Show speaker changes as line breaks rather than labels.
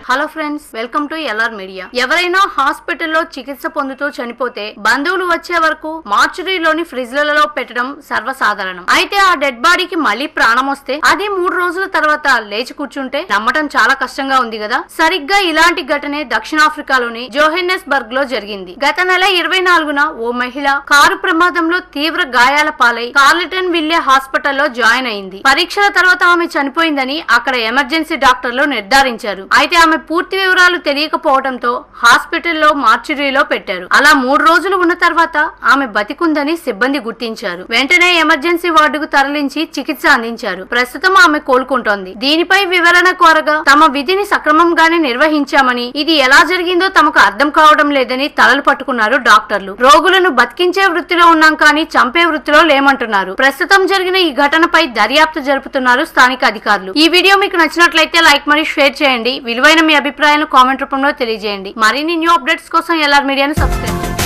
hello friends welcome to LR media ఎవరైనా హాస్పిటల్లో చికిత్స పొందుతూ చనిపోతే బంధువులు వచ్చే వరకు మార్చురీలోని ఫ్రిడ్జ్లలో పెట్టడం సర్వసాధారణం అయితే ఆ డెడ్ బాడీకి మళ్ళీ ప్రాణం వస్తే అది మూడు రోజుల తర్వాత లేచి కూర్చుంటే నమ్మటం చాలా కష్టంగా ఉంది కదా సరిగ్గా ఇలాంటి ఘటనే దక్షిణాఫ్రికాలోని జోహెన్నెస్ బర్గ్ లో జరిగింది గత నెల ఇరవై నాలుగున ఓ మహిళ కారు ప్రమాదంలో తీవ్ర గాయాల పాలై కార్లిటన్ విల్లే హాస్పిటల్లో జాయిన్ అయింది పరీక్షల తర్వాత ఆమె చనిపోయిందని అక్కడ ఎమర్జెన్సీ డాక్టర్లు నిర్ధారించారు అయితే ఆమె పూర్తి వివరాలు తెలియకపోవడంతో హాస్పిటల్లో మార్చురీలో పెట్టారు అలా మూడు రోజులు ఉన్న తర్వాత ఆమె బతికుందని సిబ్బంది గుర్తించారు వెంటనే ఎమర్జెన్సీ వార్డుకు తరలించి చికిత్స అందించారు ప్రస్తుతం ఆమె కోలుకుంటోంది దీనిపై వివరణ కోరగా తమ విధిని సక్రమంగానే నిర్వహించామని ఇది ఎలా జరిగిందో తమకు అర్థం కావడం లేదని తలలు పట్టుకున్నారు డాక్టర్లు రోగులను బతికించే వృత్తిలో ఉన్నాం కానీ చంపే వృత్తిలో లేమంటున్నారు ప్రస్తుతం జరిగిన ఈ ఘటనపై దర్యాప్తు జరుపుతున్నారు స్థానిక అధికారులు ఈ వీడియో మీకు నచ్చినట్లయితే లైక్ మరియు షేర్ చేయండి విలువైన మీ అభిప్రాయాలను కామెంట్ రూపంలో తెలియజేయండి మరిన్ని న్యూ అప్డేట్స్ కోసం ఎల్ఆర్ మీడియాను సబ్స్క్రైబ్ చేయండి